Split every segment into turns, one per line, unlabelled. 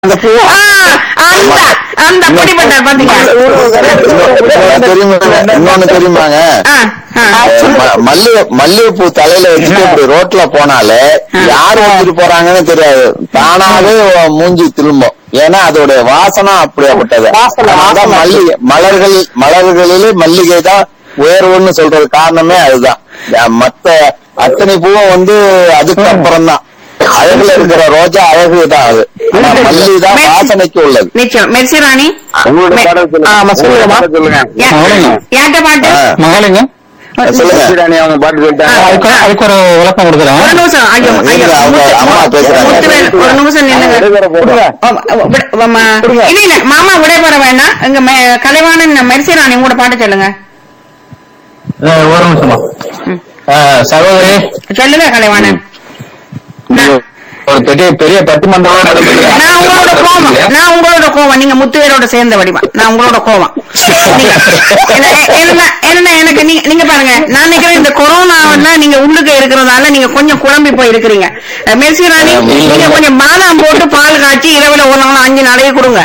அந்த பூ
ஆ, அந்த அந்த அப்படிப்பட்டார் பாத்தீங்க
இன்னொன்னு தெரியுமா இன்னொன்னு தெரியுமாங்க
ஆ, ஆ.
ம- மல்லிகை மல்லிகைப்பூ தலையில வச்சுட்டு இப்படி ரோட்ல போனாலே யார் வந்துட்டு போறாங்கன்னு தெரியாது தானாவே மூஞ்சி திரும்பும் ஏன்னா அதோட வாசனை அப்படியாப்பட்டது அதனாலதான் மல்லிகை மலர்கள் மலர்களிலே மல்லிகை தான் உயர்வுன்னு சொல்றது காரணமே அதுதான் அஹ் மத்த அத்தனை பூவும் வந்து அதுக்கு அப்புறம் தான் அழகுல இருக்கிற ரோஜா அழகு தான் அது ஆனா மல்லி தான் வாசனைக்கு உள்ளது
நிச்சயம் மெர்சி ராணி
உங்களோட
மெ-
பாடல் சொல்லுங்க.
ஆமா, சொல்லுங்கம்மா.
உங்களோட பாடல் சொல்லுங்க
யா-
சொல்லுங்க.
யார்கிட்ட பாட்டு
ஆ.
மகாலிங்க
சொல்லுங்க
ராணி அவங்க பாட்டு சொல்லிட்டாங்க
அதுக்கு அதுக்கு ஒரு விளக்கம்
ஒரு
கொடுக்குறேன்
நிமிஷம் ஐயோ ஐயோ
இருங்க, அவங்க
முத்து-
அம்மா பேசுறாங்க.
முத்துவேல், ஒரு நிமிஷம் நில்லுங்க
இடைவேளை போடுங்க.
ஓ, ஓ, விட- வம்மா. இல்ல இல்ல மாமா விடைபெற வேண்டாம் எங்க மெ- கலைவாணன் மெர்சி ராணி கூட பாட்டு சொல்லுங்க
அஹ் ஒரு நிமிஷமா அஹ் சகோதரி
சொல்லுங்க கலைவாணன் நான்
ஒரு பெரிய பெரிய பட்டிமன்றம் நடக்குது.
நான் உங்களோட கோவம் நான் உங்களோட கோவம் நீங்க முத்துவேரோட சேர்ந்த வடிவம் நான் உங்களோட கோவம் நீங்க- என்ன- என்ன என்ன எனக்கு நீங்க நீங்க பாருங்க நான் நினைக்கிறேன் இந்த கொரோனாவெல்லாம் நீங்க உள்ளுக்கு இருக்கிறதால நீங்க கொஞ்சம் குழம்பி போய் இருக்கிறீங்க அஹ் மெர்சி ராணி நீங்க கொஞ்சம் பாதாம் போட்டு பால் காய்ச்சி இரவுல ஒரு நாள் அஞ்சு நாளைக்கு கொடுங்க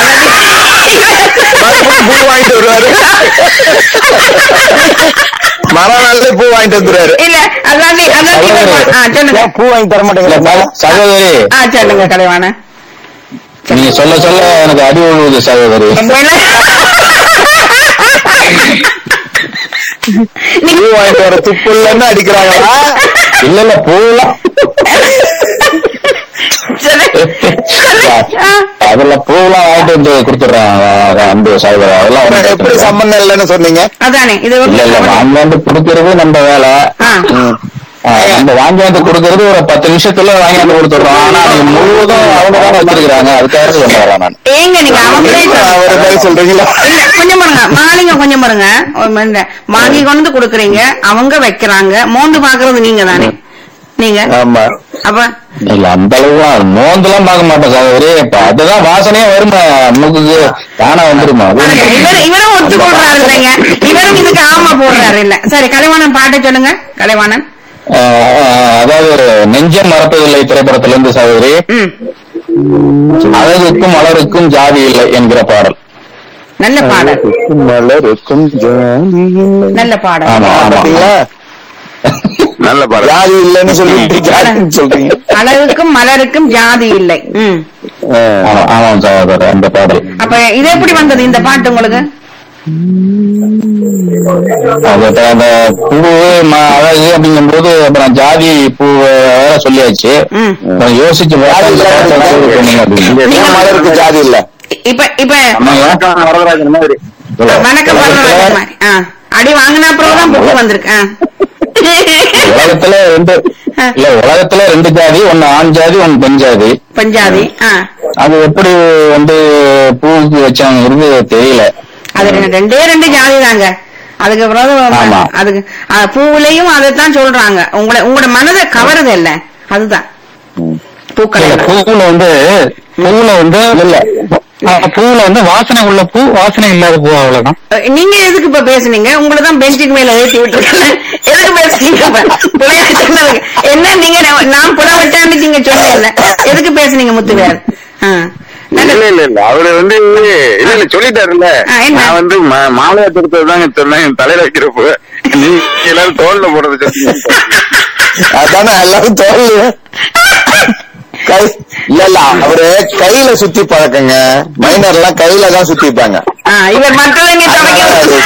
பூ வாங்கிட்டு வருவாரு மறுநாள்ல பூ வாங்கிட்டு வந்துருவாரு
இல்ல அதாவது அதாவது இவர் ஆ, சொல்லுங்க
பூ வாங்கி தர
இல்ல,
மாட்டேங்கிறா
ச- சகோதரி
ஆ சொல்லுங்க கலைவாண
நீங்க சொல்ல சொல்ல எனக்கு அடி விழுவுது சகோதரி
பூ வாங்கிட்டு வர துப்பு இல்லைன்னு அடிக்கிறாங்களா
இல்ல இல்ல பூலாம் அதுல பூலாம் வாங்கிட்டு வந்து கொடுத்துடுறேன் அன்பு சகோதரி அதெல்லாம் ஒண்ணும்
எப்படி
பிரச்சனை இல்ல.
சம்பந்தம் இல்லைன்னு சொன்னீங்க
அதானே இது
இல்ல இல்ல வாங்கி வந்து கொடுக்கறது நம்ம வேலை
ஆ.
ம்.
ஆஹ் நம்ம வாங்கி வந்து கொடுக்கறது ஒரு பத்து நிமிஷத்துல வாங்கி வந்து கொடுத்துடுறோம் ஆனா நீங்க முழுவதும் அவங்க தான் வச்சிருக்காங்க அதுக்காக சொல்ல வரேன் நான்
ஏங்க நீங்க அவங்களே
அவரை மாதிரி சொல்றீங்களா
இல்ல கொஞ்சம் பாருங்க மாலிங்க கொஞ்சம் பாருங்க ஒரு இந்த வாங்கி கொண்டு வந்து கொடுக்குறீங்க அவங்க வைக்கிறாங்க மோந்து பாக்குறது நீங்க தானே நீங்க
ஆமா
அப்ப
இல்ல அந்த அளவு மோந்தெல்லாம் பார்க்க மாட்டேன் சகோதரி இப்ப அதுதான் வாசனையே வருமா மூக்குக்கு தானா வந்துருமா
பாருங்க, இவர் இவரும் ஒத்து போடுறாரு இல்லைங்க இவரும் இதுக்கு ஆமா போடுறாரு இல்ல சரி கலைவாணன் பாட்டை சொல்லுங்க கலைவாணன்
ஆஹ் ஆஹ் அதாவது நெஞ்சம் மறப்பதில்லை திரைப்படத்துல இருந்து சகோதரி
ம்
அழகுக்கும் மலருக்கும் ஜாதி இல்லை என்கிற பாடல்
நல்ல பாடல்
மலருக்கும் ஜாதி இல்லை.
நல்ல பாடல்
ஆமா ஆமா
பாத்தீங்களா
நல்ல பாடல்
ஜாதி இல்லைன்னு சொல்லிட்டு ஜாதின்னு சொல்றீங்க
அழகுக்கும் மலருக்கும் ஜாதி இல்லை ம்
ஆமா ஆமாம் சகோதரர் அந்த பாடல்
அப்ப இது எப்படி வந்தது இந்த பாட்டு உங்களுக்கு
அது இப்ப அந்த பூ ம- அழகு அப்படிங்கும் போது அப்புறம் ஜாதி பூ வேற சொல்லியாச்சு
ம்.
அப்புறம் யோசிச்சு பார்த்தா இந்த பாட்டை தான் இது பண்ணீங்க அப்படின்னு.
ஏன் மலருக்கு ஜாதி இல்ல
இப்ப இப்ப
ஆமாங்க.
வணக்கம் வரதராஜன் மாதிரி
வணக்கம் வரலாறு மாதிரி ஆ. அடி வாங்கின அப்புறம் தான் புக்கு வந்திருக்கு ஆ.
உலகத்துல ரெண்டு இல்ல உலகத்துல ரெண்டு ஜாதி ஒன்னு ஆண் ஜாதி ஒன்னு பெண் ஜாதி
பஞ்சாதி ஆ.
அது எப்படி வந்து பூவுக்கு வச்சாங்கிறது தெரியல
அது ரெண்டு- ரெண்டே ரெண்டு ஜாதி தாங்க அதுக்கு பிறகு
ஆமா.
அதுக்கு ஆ, பூவுலயும் அதைத்தான் சொல்றாங்க உங்களை உங்களோட மனதை கவருது இல்ல அதுதான் பூக்கள்
இல்ல, பூவுல வந்து பூவுல வந்து இல்ல அஹ் பூவுல வந்து வாசனை உள்ள பூ வாசனை இல்லாத பூ அவ்வளவுதான்
நீங்க எதுக்கு இப்ப பேசுனீங்க உங்களை தான் பெஞ்சுக்கு மேல ஏத்தி விட்டுருக்கேன் எதுக்கு பேசுனீங்க இப்ப? புலையா சொன்னதுக்கு. என்ன நீங்க நான் நான் புல விட்டான்னு நீங்க சொன்னீங்கல்ல எதுக்கு பேசுனீங்க முத்துவேல் ஆ. நல்ல-
இல்ல இல்ல இல்ல அவரு வந்து இல்ல இல்ல சொல்லிட்டாருல்ல
ஆ, என்ன?
நான் வந்து மா- மாலையா கொடுத்தது தாங்க சொன்னேன் என் தலையில வைக்கிறப்ப நீங்க எல்லாரும் தோல்ல போடுறது சொன்னீங்க
அதானே எல்லாரும் தோல்ல கை இல்ல இல்ல அவரு கையில சுத்தி பழக்கங்க மைனர் எல்லாம் கையில தான் சுத்திப்பாங்க
ஆ, இவர் மற்றவங்க
அதனால அது-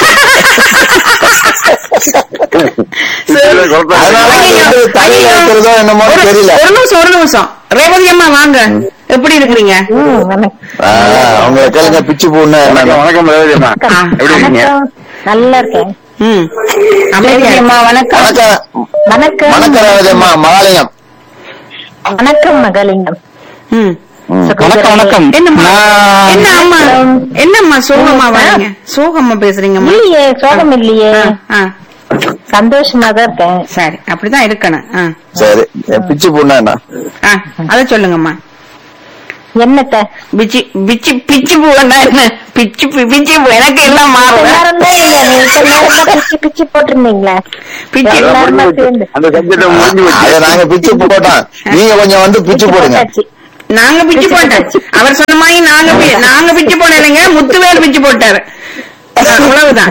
அதனால அது வந்து தலையில வைக்கிறதோ என்னமோ தெரியல
ஒரு நிமிஷம் ஒரு நிமிஷம் ரேவதி அம்மா வாங்க எப்படி இருக்கிறீங்க
ஆ, அவங்க கேளுங்க பிச்சு பூன்னு
வணக்கம்
என்னன்னு.
வணக்கம் ரவி அம்மா
ஆ.
எப்படி இருக்கீங்க
நல்லா இருக்கேன்
ம் அமைதியா
அம்மா வணக்கம்
வணக்கம்
வணக்கம்
வணக்கம் ராஜம்மா மகாலிங்கம்
வணக்கம் மகளிங்கம்
ம்
வணக்கம் வணக்கம்
என்னம்மா
நான்
என்ன அம்மா என்னம்மா சோகமா வரீங்க சோகமா பேசுறீங்கம்மா
இல்லையே சோகம் இல்லையே
ஆ, ஆ.
சந்தோஷமா தான் இருக்கேன்
சரி அப்படிதான் இருக்கணும் ஆ,
சரி பிச்சு பூன்னா என்ன
ஆ, அத சொல்லுங்கம்மா
என்னத்த
பிச்சி பிச்சி பிச்சி பூ என்ன பிச்சி பி- பிச்சி பூ எனக்கு எல்லாம் மாறும்
எல்லாரும் தான் இல்ல நீ இத்தனை நேரம் தான் பிச்சு பிச்சு போட்டிருந்தீங்களே
பிச்சி
எல்லாரும்
முடிஞ்சு
சேர்ந்து.
அந்த சப்ஜெக்ட் முடிஞ்சு
அதை நாங்க பிச்சு போட்டோம் நீங்க கொஞ்சம் வந்து பிச்சு போடுங்க
போட்டாச்சு.
நாங்க பிச்சு போட்டோம் அவர் சொன்ன மாதிரி நாங்க பி- நாங்க பிச்சு போடலைங்க முத்துவேல் பிச்சு போட்டாரு அவ்வளவுதான்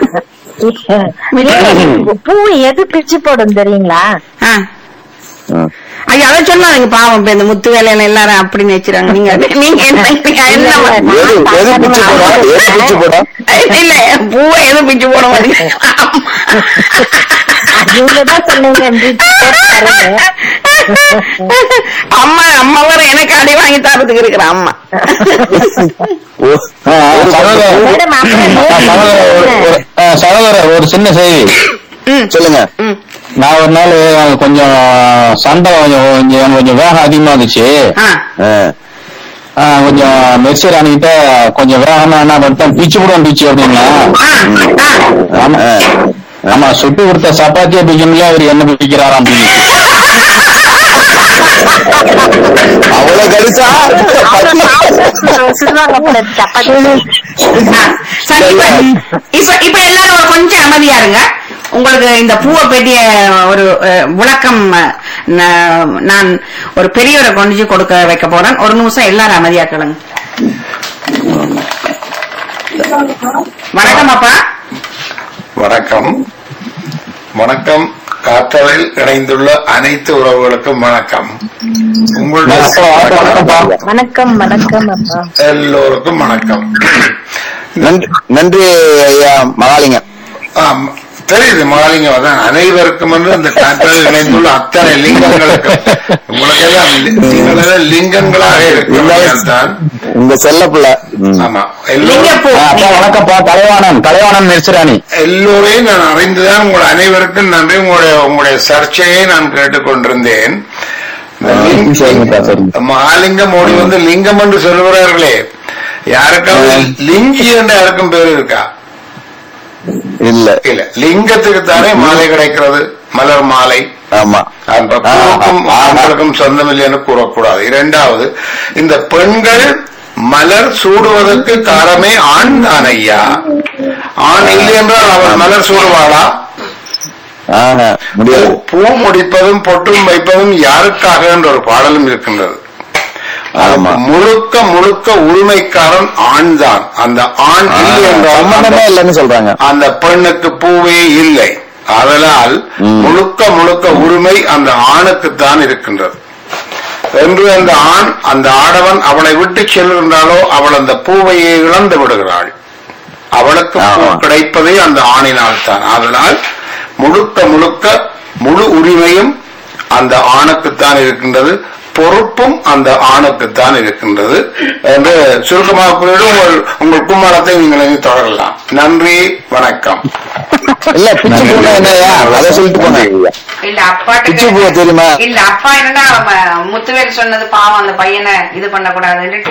பூ எது பிச்சு போடும் தெரியுங்களா
ஆ. ஐயா அதை சொல்லாதீங்க பாவம் இப்ப இந்த முத்து வேலையில எல்லாரும் அப்படி நினைச்சுறாங்க நீங்க நீங்க என்ன நீங்க என்ன
எது எது பிச்சு போடும் எது பிச்சு போடும்
இல்ல பூவை எதுவும் பிச்சு போட மாட்டீங்க
இவங்கதான் சொன்னீங்க பிச்சு போட்டு தரேன்னு.
அம்மா அம்மா வர எனக்கு அடி வாங்கி தரதுக்கு இருக்கிற அம்மா
ஓ,
ஆ, சகோதரர்
மேடம், அப்புறம்
ஆ, சகோதரர் ஒரு- ஒரு- ஆ, சகோதரர் ஒரு சின்ன செய்தி
ம்
சொல்லுங்க
ம்
நான் ஒரு நாள் கொஞ்சம் சண்டை கொஞ்சம் கொஞ்சம் கொஞ்சம் வேகம் அதிகமா இருந்துச்சு
ஆ
ஆ.
ஆ, கொஞ்சம் மெர்சி ராணிகிட்ட கொஞ்சம் வேகமா என்ன பண்ணிட்டேன் பிச்சு போடுவோம் பிச்சு அப்படின்னா
ஆ ஆ
ஆமா
ஆ.
ஆமா சுட்டு கொடுத்த சப்பாத்தியை பிக்கணும்ல அவர் என்ன பிடிக்கிறாராம் அப்படின்னு
அவ்வளவு கடிச்சா
சொல்லுவாங்க போல சப்பாத்தி
ஆ, சரி இப்ப இப்ப இப்ப எல்லாரும் ஒரு கொஞ்சம் அமைதியா இருங்க உங்களுக்கு இந்த பூவை பற்றிய ஒரு அஹ், விளக்கம் அஹ், ந- நான் ஒரு பெரியவரை கொண்டு போய் கொடுக்க வைக்க போறேன் ஒரு நிமிஷம் எல்லாரும் அமைதியா கேளுங்க வணக்கம் அப்பா
வணக்கம் வணக்கம் காற்றலில் இணைந்துள்ள அனைத்து உறவுகளுக்கும் வணக்கம் உங்களுடைய
வணக்கம் வணக்கம் அப்பா
எல்லோருக்கும் வணக்கம்
நன்றி நன்றி ஐயா மகாலிங்க
ஆம், தெரியுது மாலிங்க அதான் அனைவருக்கும் என்று அந்த காற்றலில் இணைந்துள்ள அத்தனை லிங்கங்களுக்கு உங்களுக்கு எல்லாம் லி- நீங்கள் எல்லாம் லிங்கங்களாக இருக்கிறீர்கள் தான்
உங்க செல்ல பிள்ளை ம்.
ஆமா
லிங்க
எல்லோரும்
பூ
ஆ, அப்பா வணக்கம்ப்பா கலைவாணன் கலைவாணன் மெர்சிராணி
எல்லோரையும் நான் அறிந்துதான் உங்கள் அனைவருக்கும் நன்றி உங்களுடைய உங்களுடைய சர்ச்சையை நான் கேட்டுக்கொண்டிருந்தேன் இந்த லிங்-
சரிங்கப்பா, சரிங்க.
மகாலிங்கம் ஓடி வந்து லிங்கம் என்று சொல்லுகிறார்களே யாருக்காவது லிங்கி என்று யாருக்கும் பேர் இருக்கா
இல்ல
இல்ல லிங்கத்துக்கு தானே மாலை கிடைக்கிறது மலர் மாலை
ஆமா
அந்த பூவுக்கும் ஆண்களுக்கும் சொந்தம் இல்லைன்னு கூறக்கூடாது இரண்டாவது இந்த பெண்கள் மலர் சூடுவதற்கு காரணமே ஆண் தான் ஐயா ஆண் இல்லை என்றால் அவள் மலர் சூடுவாளா
ஆஹா, முடியாது
பூ முடிப்பதும் பொட்டும் வைப்பதும் யாருக்காக என்ற ஒரு பாடலும் இருக்கின்றது அது
ஆமா.
முழுக்க முழுக்க உரிமைக்காரன் ஆண் தான் அந்த ஆண் இல்லை என்றால்
சம்பந்தமே
அந்த-
இல்லைன்னு சொல்றாங்க
அந்த பெண்ணுக்கு பூவே இல்லை அதனால்
ம்.
முழுக்க முழுக்க உரிமை அந்த ஆணுக்குத்தான் இருக்கின்றது என்று அந்த ஆண் அந்த ஆடவன் அவளை விட்டு செல்கின்றாலோ அவள் அந்த பூவையை இழந்து விடுகிறாள் அவளுக்கு பூ
ஆமா.
கிடைப்பதே அந்த ஆணினால் தான் அதனால் முழுக்க முழுக்க முழு உரிமையும் அந்த ஆணுக்குத்தான் இருக்கின்றது பொறுப்பும் அந்த ஆணுக்குத்தான் இருக்கின்றது என்று சுருக்கமாக கூறிவிட்டு உங்கள் உங்கள் கும்மாளத்தை நீங்கள் இனி தொடரலாம் நன்றி வணக்கம்
இல்ல பிச்சு பூனா என்னய்யா அதை சொல்லிட்டு போங்க
இல்ல அப்பாட்ட
பிச்சு பூ தெரியுமா
இல்ல அப்பா என்னன்னா ம- முத்துவேல் சொன்னது பாவம் அந்த பையனை இது பண்ண கூடாதுன்னுட்டு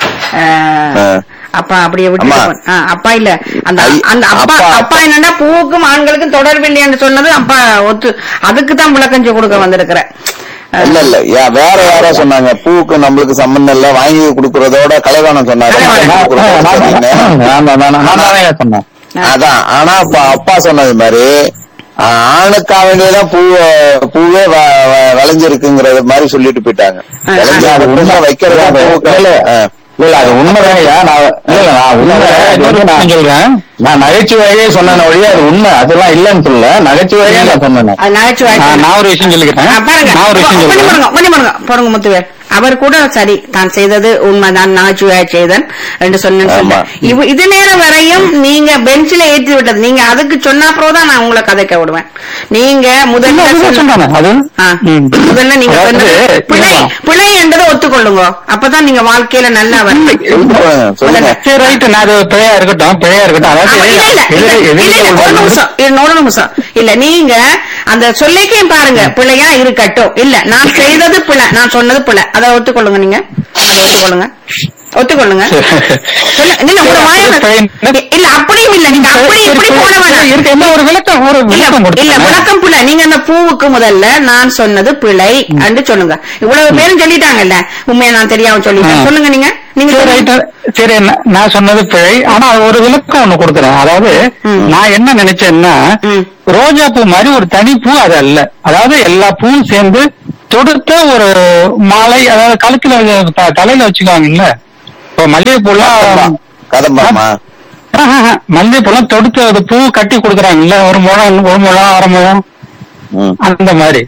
ஆ.
அப்பா அப்படியே விட்டு
அம்மா.
போ- ஆ, அப்பா இல்ல அந்த
ஐ-
அந்த அப்பா
அப்பா-
அப்பா என்னன்னா பூவுக்கும் ஆண்களுக்கும் தொடர்பு இல்லையான்னு சொன்னது அப்பா ஒத்து அதுக்கு தான் விளக்கஞ்சு கொடுக்க வந்திருக்கிறேன்
இல்ல இல்ல யா- வேற யாரோ சொன்னாங்க பூவுக்கு நம்மளுக்கு சம்பந்தம் இல்ல வாங்கி கொடுக்கறதோட கலைவாணம் சொன்னாரு
கலைவாணன்.
வாங்கி கொடுக்கறது சரின்னு.
நான் தான், நான் தான், நான் தான் சொன்னேன்
அதான் ஆனா இப்ப அப்பா சொன்னது மாதிரி ஆ, ஆணுக்கா வேண்டியதான் பூ பூவே வ- வ- விளைஞ்சிருக்குங்கிறது மாதிரி சொல்லிட்டு போயிட்டாங்க
ஆ,
விளைஞ்சா
அது
மட்டும்தான்
உண்மை.
வைக்கிறதா பூவுக்கு
இல்ல,
ஆ.
இல்ல இல்ல, அது உண்மைதான்யா நான் இல்ல இல்ல, நான் உண்மை இன்னொரு நான் சொல்றேன் நான் நகைச்சுவையே சொன்னேன் ஒழிய அது உண்மை அதெல்லாம் இல்லைன்னு சொல்லல நகைச்சுவையே நான் சொன்னேன்
அது நகைச்சுவை
நான் நான் ஒரு விஷயம் சொல்லிக்கிறேன்
ஆ, பாருங்க
நான் ஒரு விஷயம்
கொஞ்சம்
சொல்றேன்
பாருங்க கொஞ்சம் பாருங்க பாருங்க முத்துவேல் அவர் கூட சரி தான் செய்தது உண்மைதான் நகைச்சுவையா செய்தன் என்று சொன்னேன்னு
ஆமா.
சொல்லிட்டேன். இவ- இது நேரம் வரையும் நீங்க பெஞ்சில ஏற்றி விட்டது நீங்க அதுக்கு சொன்னா தான் நான் உங்களை கதைக்க விடுவேன் நீங்க முதல்ல
இல்ல, அதுதான்
சொன்ன-
சொல்றாங்க. அது
ஆ.
ம்.
முதல்ல நீங்க
அதாவது,
சொன்னது பிழை
இல்லம்மா.
பிழை என்றதை ஒத்துக்கொள்ளுங்க அப்பதான் நீங்க வாழ்க்கையில நல்லா வருவீங்க
சொல்லுங்க, சொல்லுங்க
சரி ரைட் நான் அது பிழையா இருக்கட்டும் பிழையா இருக்கட்டும்
ஆமா,
அதாவது
இல்ல, இல்ல, இல்ல,
எதிரி-
இல்ல,
எதிரிகள்
இல்ல, ஒரு
வந்து-
நிமிஷம் இல்ல, ஒரு நிமிஷம் இல்ல நீங்க அந்த சொல்லிக்கையும் பாருங்க பிள்ளையா இருக்கட்டும் இல்ல நான் செய்தது பிள்ளை நான் சொன்னது பிள்ளை அதை ஒத்துக்கொள்ளுங்க நீங்க அதை ஒத்துக்கொள்ளுங்க ஒத்துக்கொள்ளுங்க சொல்ல- இல்ல உங்க வாயால- இல்ல அப்படியும் இல்ல நீங்க அப்படி இப்படி போட வேணாம்
இருக்கு என்ன ஒரு விளக்கம் ஒரு
இல்ல
விளக்கம்
இல்ல
கொடுத்தேன்.
விளக்கம் பிள்ளை நீங்க அந்த பூவுக்கு முதல்ல நான் சொன்னது பிழை என்று சொல்லுங்க இவ்வளவு பேரும் சொல்லிட்டாங்கல்ல உண்மையா நான் தெரியாம சொல்லிட்டேன்
ஆ.
சொல்லுங்க நீங்க நீங்க
சரி
சொல்லுங்க.
ரைட் சரி நான் நான் சொன்னது பிழை ஆனா ஒரு விளக்கம் ஒண்ணு கொடுக்குறேன் அதாவது
ம்.
நான் என்ன நினைச்சேன்னா
ம்.
ரோஜா பூ மாதிரி ஒரு தனி பூ அது அல்ல அதாவது எல்லா பூவும் சேர்ந்து தொடுத்த ஒரு மாலை அதாவது கழுத்துல வ- த- தலையில வச்சுக்குவாங்கல்ல இப்போ மல்லிகைப்பூலாம்
கதம்பாமா
மல்லிகைப்பூலாம் தொடுத்து அது பூ கட்டி கொடுக்குறாங்கல்ல ஒரு முழம் ஒரு முழம் அரை முழம்
ம்.
அந்த மாதிரி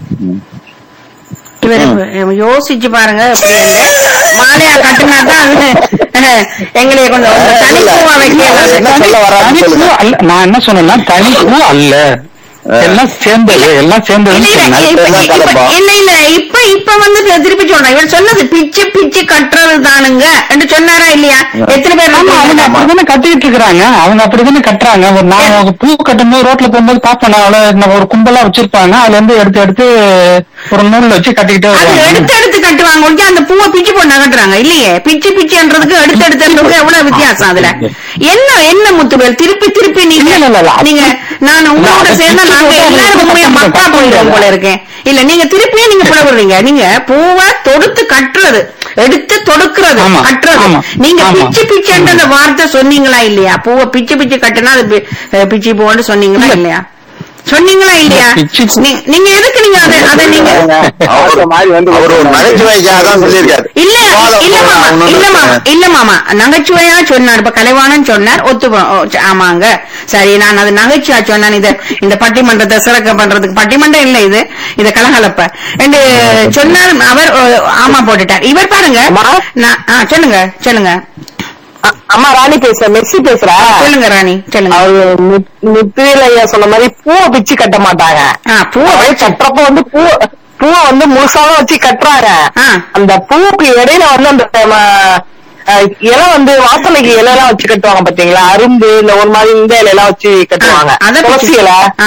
இவரு யோசிச்சு பாருங்க எப்படி என்று. மாலையா கட்டினா தான் அது எங்களை கொஞ்சம் தனிப்பூவா வைக்க
என்ன சொல்ல வரான்னு
தனி பூ
சொல்லுங்க
அல்ல நான் என்ன சொன்னேன்னா தனி பூ அல்ல எல்லாம் சேர்ந்தது எல்லாம் சேர்ந்ததுன்னு
இல்ல,
சொன்னேன்.
இல்ல, இப்ப-
இப்ப
இப்ப-
கலப்பா.
இல்ல இல்ல இப்ப இப்ப வந்து திருப்பி சொல்றேன் இவர் சொன்னது பிச்சு பிச்சு கட்டுறது தானுங்க என்று சொன்னாரா இல்லையா எத்தனை பேர்
ஆமா அவங்க
இருக்கீங்க?
அப்படிதானே கட்டிட்டு இருக்காங்க அவங்க அப்படிதானே கட்டுறாங்க ஒரு நான் ஒரு பூ கட்டும்போது ரோட்ல போகும்போது பாப்பேன் நான் அவ்வளவு இந்த ஒரு கும்பலா வச்சிருப்பாங்க அதுல இருந்து எடுத்து எடுத்து ஒரு நூல்ல வச்சு கட்டிக்கிட்டே
அது
வருவாங்க
எடுத்து எடுத்து கட்டுவாங்க ஒழிச்சு அந்த பூவை பிச்சு போட்டு கட்டுறாங்க இல்லையே பிச்சு பிச்சுன்றதுக்கு எடுத்து எடுத்துன்றதுக்கு எவ்வளவு வித்தியாசம் அதுல என்ன என்ன முத்துவேல் திருப்பி திருப்பி நீங்க
இல்ல, இல்ல, இல்ல.
நீங்க நான் உங்களோட
அது
சேர்ந்தா
பிச்சு
நாங்க
போட்டா அது
எல்லாரும் உண்மையா
கட்ட
மக்கா
முடியாது.
போயிடுவோம் போல இருக்கேன் இல்ல நீங்க திருப்பியும் நீங்க பிளவுறீங்க நீங்க பூவை தொடுத்து கட்டுறது எடுத்து தொடுக்கிறது
ஆமா,
கட்டுறது
ஆமா,
நீங்க
ஆமா.
பிச்சு பிச்சுன்ற அந்த வார்த்தை சொன்னீங்களா இல்லையா பூவை பிச்சு பிச்சு கட்டுனா அது பி- அஹ் பிச்சு பூன்னு சொன்னீங்களா
இல்ல.
இல்லையா சொன்னீங்களா இல்லையா
பிச்சு பூ.
நீ- நீங்க எதுக்கு நீங்க அதை அதை நீங்க
அவர்
மாதிரி வந்து
அவர் ஒரு நகைச்சுவைக்காக தான் சொல்லியிருக்காரு
இல்ல
கோலம்
இல்ல மாமா
ஒண்ணும்
இல்ல மாமா
இல்ல.
இல்ல மாமா நகைச்சுவையா சொன்னார் இப்ப கலைவாணன் சொன்னார் ஒத்து ஆமாங்க சரி நான் அது நகைச்சுவா சொன்னேன் இது இந்த பட்டிமன்றத்தை சிறக்க பண்றதுக்கு பட்டிமன்றம் இல்ல இது இது கலகலப்ப என்று சொன்னார் அவர் ஓ, ஆமா போட்டுட்டார் இவர் பாருங்க நான் ஆ, சொல்லுங்க சொல்லுங்க
அம்மா ராணி பேசுறேன் மெர்சி பேசுறேன்
சொல்லுங்க ராணி சொல்லுங்க
அவரு முத்துவேல் ஐயா சொன்ன மாதிரி பூவை பிச்சு கட்ட மாட்டாங்க
ஆ, பூவை
பூவை
வச்சு.
கட்டுறப்ப வந்து பூ பூவை வந்து முழுசாவும் வச்சு கட்டுறாங்க
ஆ.
அந்த பூவுக்கு இடையில வந்து அந்த ம, அஹ், இலை வந்து வாசனைக்கு இலை எல்லாம் வச்சு கட்டுவாங்க பாத்தீங்களா அரும்பு இந்த ஒரு மாதிரி இந்த இலை எல்லாம் வச்சு கட்டுவாங்க
அத
துளசி இலை
ஆ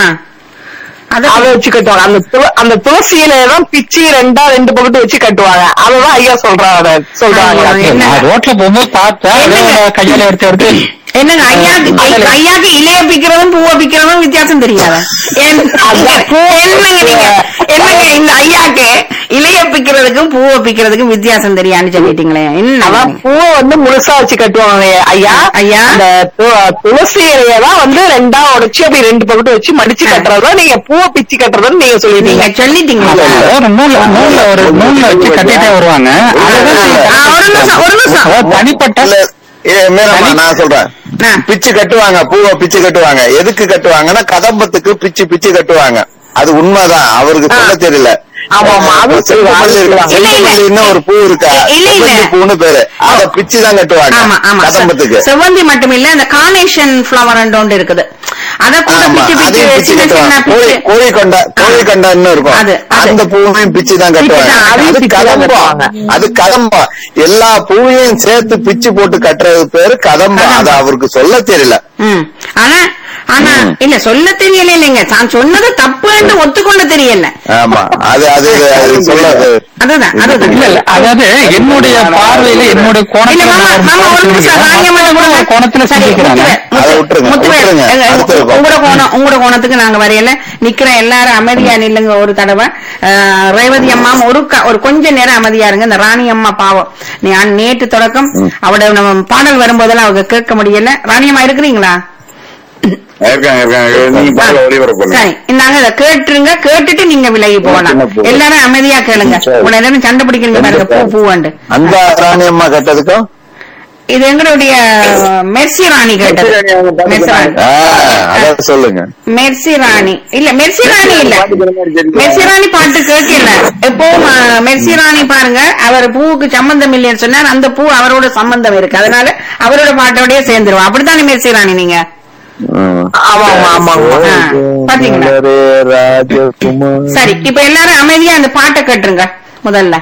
அத
அதை வச்சு கட்டுவாங்க அந்த துள- அந்த துளசி இலையை தான் பிச்சு ரெண்டா ரெண்டு பக்கத்து வச்சு கட்டுவாங்க அதுதான் ஐயா சொல்றாங்க சொல்றாங்க
ஐயோ, என்ன?
நான் ரோட்ல போகும்போது பார்த்தேன் அதே
என்னங்க?
கையால எடுத்து எடுத்து
என்னங்க ஐயாக்கு
அதுல-
ஐயாக்கு இலைய பிக்கிறதும் பூவை பிக்கிறதும் வித்தியாசம் தெரியாதா என்-
அதான் பூ-
என்னங்க நீங்க என்னங்க இந்த ஐயாக்கு இலைய பிக்கிறதுக்கும் பூவை பிக்கிறதுக்கும் வித்தியாசம் தெரியான்னு சொல்லிட்டீங்களே என்ன
அதான் பூவை வந்து முழுசா வச்சு கட்டுவாங்க ஐயா
ஐயா.
அந்த து- துளசி இலையை தான் வந்து ரெண்டா உடைச்சு அப்படி ரெண்டு பக்கத்து வச்சு மடிச்சு கட்டுறதா நீங்க பூவை பிச்சு கட்டுறதுன்னு நீங்க
நீங்க
சொல்லிட்டீங்க
சொல்லிட்டீங்க
ஒரு நூல்ல நூல்ல ஒரு நூல்ல வச்சு கட்டிட்டே வருவாங்க அதுதான்
ஆ, ஒரு நிமிஷம் ஒரு நிமிஷம்
அதாவது தனிப்பட்ட
இல்ல ஏ, மீரம்மா நான் சொல்றேன்
ஆ.
பிச்சு கட்டுவாங்க பூவை பிச்சு கட்டுவாங்க எதுக்கு கட்டுவாங்கன்னா கதம்பத்துக்கு பிச்சு பிச்சு கட்டுவாங்க அது உண்மைதான் அவருக்கு சொல்ல தெரியல
ஆமா, ஆமா, அது
செவ்வல்லி இருக்கு.
இல்ல,
இல்ல.
செவ்வல்லின்னு ஒரு பூ இருக்கா
இல்ல, இல்ல.
செவ்வந்தி பூன்னு பேரு அத பிச்சு தான் கட்டுவாங்க
ஆமா ஆமா
கதம்பத்துக்கு
செவ்வந்தி மட்டும் இல்ல அந்த கார்னேஷன் ஃபிளவர் ஒன்று இருக்குது அத கூட
ஆமா
பிச்சு பிச்சு
அதையும் பிச்சு
சின்ன சின்ன
கட்டுவாங்க கோழி
பிச்சு
கோழி கொண்டா கோழி கொண்டான்னு இருக்கும்
அது, அது.
அந்த பூவையும் பிச்சு தான் கட்டுவாங்க
தான்,
அதையும்
அது
பிச்சு தான்
கதம்பம்
கட்டுவாங்க.
அது கதம்பம் எல்லா பூவையும் சேர்த்து பிச்சு போட்டு கட்டுறது பேரு கதம்பம் அது அவருக்கு சொல்ல தெரியல
ம். ஆனா ஆனா
ம்.
இல்ல சொல்ல தெரியல இல்லைங்க தான் சொன்னது தப்புன்னு ஒத்துக்கொண்டு தெரியல
ஆமா அது அது அது சொல்லாது
அதுதான் அதுதான்
இல்ல இல்ல அதாவது என்னுடைய பார்வையில என்னுடைய
இல்ல
கோணத்துல
மாமா
நான் ஒரு
மாமா ஒரு நிமிஷம்
சிந்திக்கிறேன்.
ராணியம்மனை கூட
ஒரு கோணத்துல
சரி,
சிந்திக்கிறாங்க
முத்துவே,
அதை விட்டுருங்க,
முத்துவே,
விட்டுருங்க.
எங்க-
அடுத்து இருக்கும்.
உங்களோட கோணம் உங்களோட கோணத்துக்கு நாங்க வரையல நிக்கிற எல்லாரும் அமைதியா நில்லுங்க ஒரு தடவை அஹ், ரேவதி அம்மா ஒரு க- ஒரு கொஞ்ச நேரம் அமைதியா இருங்க இந்த ராணி அம்மா பாவம் நீ அன் நேற்று தொடக்கம் அவட நம்ம பாடல் வரும்போதெல்லாம் அவங்க கேட்க முடியல ராணி அம்மா இருக்கிறீங்களா
இருக்காங்க இருக்காங்க நீங்க பாருங்க ஒளிபரப்பு பண்ணுங்க
சரி இந்தாங்க இதை கேட்டுருங்க கேட்டுட்டு நீங்க விலகி போகலாம்
சின்ன பூ.
எல்லாரும் அமைதியா கேளுங்க
சரி.
உங்களை எல்லாரும் சண்டை பிடிக்கிறீங்க பாருங்க பூ பூவாண்டு
அந்த ராணியம்மா கட்டதுக்கும்
இது எங்களுடைய மெர்சி ராணி கேட்டது மெர்சி ராணி
ஆ, அத சொல்லுங்க
மெர்சி ராணி இல்ல மெர்சி ராணி இல்ல மெர்சி ராணி பாட்டு கேட்கல எப்பவும் அஹ், மெர்சி ராணி பாருங்க அவர் பூவுக்கு சம்பந்தம் இல்லைன்னு சொன்னார் அந்த பூ அவரோட சம்பந்தம் இருக்கு அதனால அவரோட பாட்டோடய சேர்ந்துருவோம் அப்படித்தானே மெர்சி ராணி நீங்க
ம்.
ஆமா ஆமா ஆமா
ஆ, பாத்தீங்களா
மலரே ராஜகுமார்
சரி இப்ப எல்லாரும் அமைதியா அந்த பாட்டை கேட்டுருங்க முதல்ல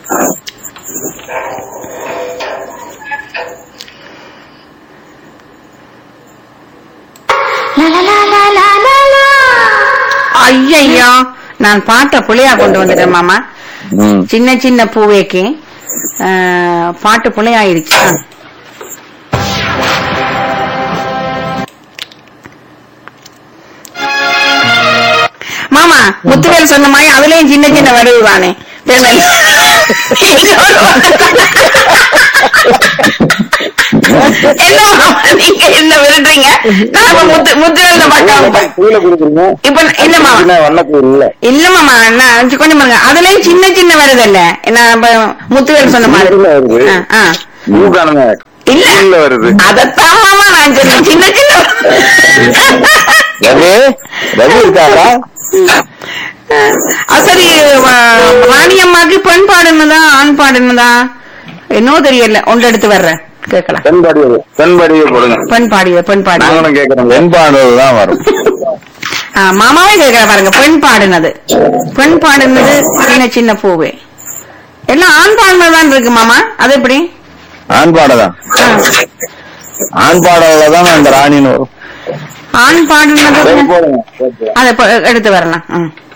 ஐயையோ நான் பாட்டை புள்ளையா கொண்டு வந்துட்டேன் மாமா
ம்.
சின்ன சின்ன பூவேக்கு ஆஹ், பாட்டு புள்ளையாயிருச்சு ஆ. மாமா முத்துவேல் சொன்ன மாதிரி அதுலயும் சின்ன சின்ன வருது தானே என்ன மாமா நீங்க என்ன விருடுறீங்க நாம முத்து முத்து எழுத பக்கம்
கீழே கொடுக்குறீங்க
இப்ப இல்ல மாமா
வண்ணப்பூர் இல்ல
இல்ல மாமா நான் கொஞ்சம் பாருங்க அதுலயும் சின்ன சின்ன வருதுல்ல நான் இப்ப முத்துவேல் சொன்ன மாதிரி
சின்ன வருது.
ஆ, ஆ.
மூக்கானுங்க
இல்ல
உள்ள வருது
அதத்தான் மாமா நான் சொன்னேன் சின்ன சின்ன
ரவி ரவி இருக்காரா
ஆ, சரி வ- ராணி அம்மாக்கு பெண் பாடுனதா ஆண் பாடுனதா என்னவோ தெரியல ஒன்று எடுத்து வர்றேன் கேட்கலாம்
தென்பாடியே தென்பாடியே போடுங்க
பெண் பாடிய பெண் பாடிய
நாங்களும் கேக்குறோம்
வெண்பாடுறது தான் வரும்
ஆ, மாமாவே கேட்கிற பாருங்க பெண் பாடுனது பெண் பாடுனது சின்ன சின்ன பூவே எல்லாம் ஆண் பாடுனதுதான் இருக்கு மாமா அது எப்படி
ஆண் பாடதான்
ஆ,
ஆண் பாடல தான் அந்த ராணின்னு வரும்
ஆண் பாடுனது
சரி போடுங்க
அதை இப்ப எடுத்து வரலாம் ம்